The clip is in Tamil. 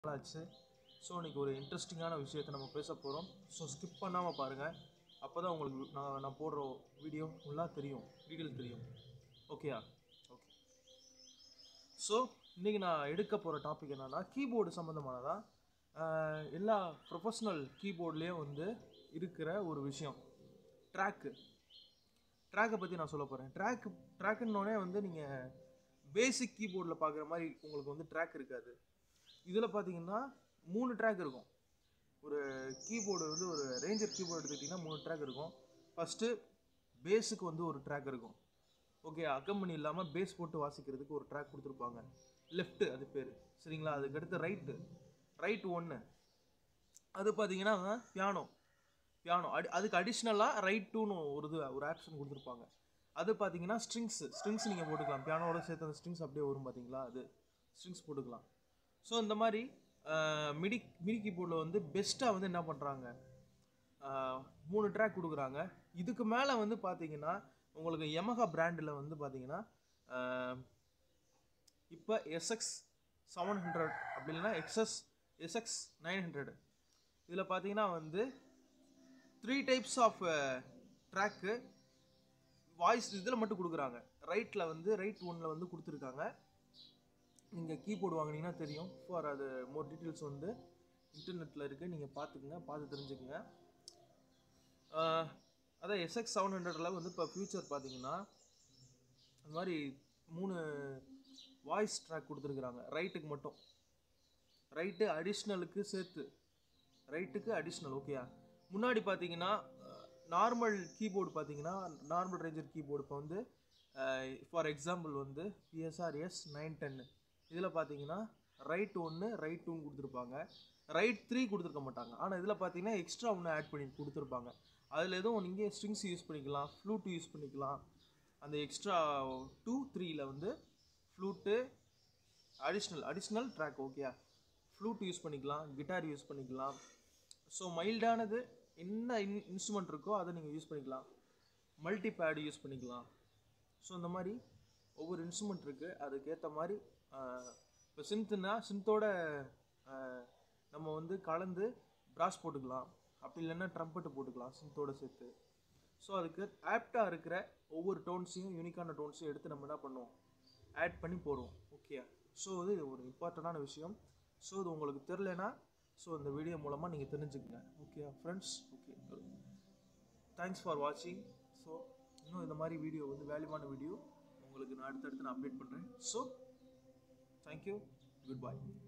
ஆச்சு ஸோ இன்னைக்கு ஒரு இன்ட்ரெஸ்டிங்கான விஷயத்தை நம்ம பேச போகிறோம் ஸோ ஸ்கிப் பண்ணாமல் பாருங்கள் அப்போ தான் உங்களுக்கு நான் நான் போடுற வீடியோ ஃபுல்லாக தெரியும் டீட்டெயில் தெரியும் ஓகேயா ஓகே ஸோ இன்றைக்கி நான் எடுக்க போகிற டாபிக் என்னென்னா கீபோர்டு சம்மந்தமானதா ஆஹ் எல்லா ப்ரொஃபஷ்னல் கீபோர்ட்லேயும் வந்து இருக்கிற ஒரு விஷயம் ட்ராக்கு ட்ராக்கை பற்றி நான் சொல்ல போகிறேன் ட்ராக் ட்ராக்குன்னொடனே வந்து நீங்கள் பேசிக் கீபோர்டில் பார்க்குற மாதிரி உங்களுக்கு வந்து ட்ராக் இருக்காது இதில் பார்த்தீங்கன்னா மூணு ட்ராக் இருக்கும் ஒரு கீபோர்டு வந்து ஒரு ரேஞ்சர் கீபோர்டு எடுத்துக்கிட்டிங்கன்னா மூணு ட்ராக் இருக்கும் ஃபஸ்ட்டு பேஸுக்கு வந்து ஒரு ட்ராக் இருக்கும் ஓகே அக்கம்பனி இல்லாமல் பேஸ் போட்டு வாசிக்கிறதுக்கு ஒரு ட்ராக் கொடுத்துருப்பாங்க லெஃப்ட்டு அது பேர் சரிங்களா அதுக்கடுத்து ரைட்டு ரைட் ஒன்று அது பார்த்தீங்கன்னா பியானோ பியானோ அடி அதுக்கு அடிஷ்னலாக ரைட் டூன்னு ஒரு இது ஒரு ஆப்ஷன் கொடுத்துருப்பாங்க அது பார்த்தீங்கன்னா ஸ்ட்ரிங்ஸ் ஸ்ட்ரிங்ஸ் நீங்கள் போட்டுக்கலாம் பியானோட சேர்த்து அந்த ஸ்ட்ரிங்ஸ் அப்படியே வரும் பார்த்தீங்களா அது ஸ்ட்ரிங்ஸ் போட்டுக்கலாம் ஸோ இந்த மாதிரி ஆஹ், மிடி மிடி கீபோர்டில் வந்து பெஸ்ட்டாக வந்து என்ன பண்ணுறாங்க மூணு ட்ராக் கொடுக்குறாங்க இதுக்கு மேலே வந்து பார்த்தீங்கன்னா உங்களுக்கு Yamaha பிராண்டில் வந்து பார்த்தீங்கன்னா இப்போ எஸ்எக்ஸ் செவன் ஹண்ட்ரட் அப்படி இல்லைன்னா எக்ஸ்எஸ் எஸ்எக்ஸ் நைன் ஹண்ட்ரட் இதில் பார்த்தீங்கன்னா வந்து three types of track voice இதில் மட்டும் கொடுக்குறாங்க ரைட்டில் வந்து ரைட் ஒன்னில் வந்து கொடுத்துருக்காங்க நீங்கள் கீபோர்டு வாங்குனீங்கன்னா தெரியும் ஃபார் அது மோர் டீட்டெயில்ஸ் வந்து இன்டர்நெட்டில் இருக்குது நீங்கள் பார்த்துக்குங்க பார்த்து தெரிஞ்சுக்குங்க ஆஹ், அதான் எஸ்எக்ஸ் செவன் ஹண்ட்ரடில் வந்து இப்போ ஃபியூச்சர் பார்த்தீங்கன்னா அந்த மாதிரி மூணு வாய்ஸ் ட்ராக் கொடுத்துருக்குறாங்க ரைட்டுக்கு மட்டும் ரைட்டு அடிஷ்னலுக்கு சேர்த்து ரைட்டுக்கு அடிஷ்னல் ஓகேயா முன்னாடி பார்த்தீங்கன்னா நார்மல் கீபோர்டு பார்த்தீங்கன்னா நார்மல் ரேஞ்சர் கீபோர்டு இப்போ வந்து ஃபார் எக்ஸாம்பிள் வந்து பிஎஸ்ஆர்எஸ் நைன் டென்னு இதில் பார்த்தீங்கன்னா ரைட் ஒன்று ரைட் டூன்னு கொடுத்துருப்பாங்க ரைட் த்ரீ கொடுத்துருக்க மாட்டாங்க ஆனால் இதில் பார்த்தீங்கன்னா எக்ஸ்ட்ரா ஒன்று ஆட் பண்ணி கொடுத்துருப்பாங்க அதில் எதுவும் நீங்கள் ஸ்ட்ரிங்ஸ் யூஸ் பண்ணிக்கலாம் ஃப்ளூட் யூஸ் பண்ணிக்கலாம் அந்த எக்ஸ்ட்ரா டூ த்ரீயில் வந்து ஃப்ளூட்டு அடிஷ்னல் அடிஷ்னல் ட்ராக் ஓகேயா ஃப்ளூட் யூஸ் பண்ணிக்கலாம் கிட்டார் யூஸ் பண்ணிக்கலாம் ஸோ மைல்டானது என்ன இன் இன்ஸ்ட்ருமெண்ட் இருக்கோ அதை நீங்கள் யூஸ் பண்ணிக்கலாம் மல்டி பேட் யூஸ் பண்ணிக்கலாம் ஸோ இந்த மாதிரி ஒவ்வொரு இன்ஸ்ட்ருமெண்ட் இருக்குது அதுக்கேற்ற மாதிரி இப்போ சின்த்துனா சின்த்தோட நம்ம வந்து கலந்து ப்ராஸ் போட்டுக்கலாம் அப்படி இல்லைன்னா ட்ரம்பெட்டு போட்டுக்கலாம் சின்த்தோட சேர்த்து ஸோ அதுக்கு ஆப்டாக இருக்கிற ஒவ்வொரு டோன்ஸையும் யூனிக்கான டோன்ஸையும் எடுத்து நம்ம என்ன பண்ணுவோம் ஆட் பண்ணி போடுவோம் ஓகே ஸோ இது ஒரு இம்பார்ட்டண்டான விஷயம் ஸோ இது உங்களுக்கு தெரிலனா ஸோ இந்த வீடியோ மூலமாக நீங்கள் தெரிஞ்சுக்கங்க okay friends okay thanks for வாட்சிங் ஸோ இன்னும் இந்த மாதிரி வீடியோ வந்து வேல்யூவான வீடியோ உங்களுக்கு நான் அடுத்தடுத்து நான் அப்டேட் பண்ணுறேன் ஸோ தேங்க்யூ குட் பை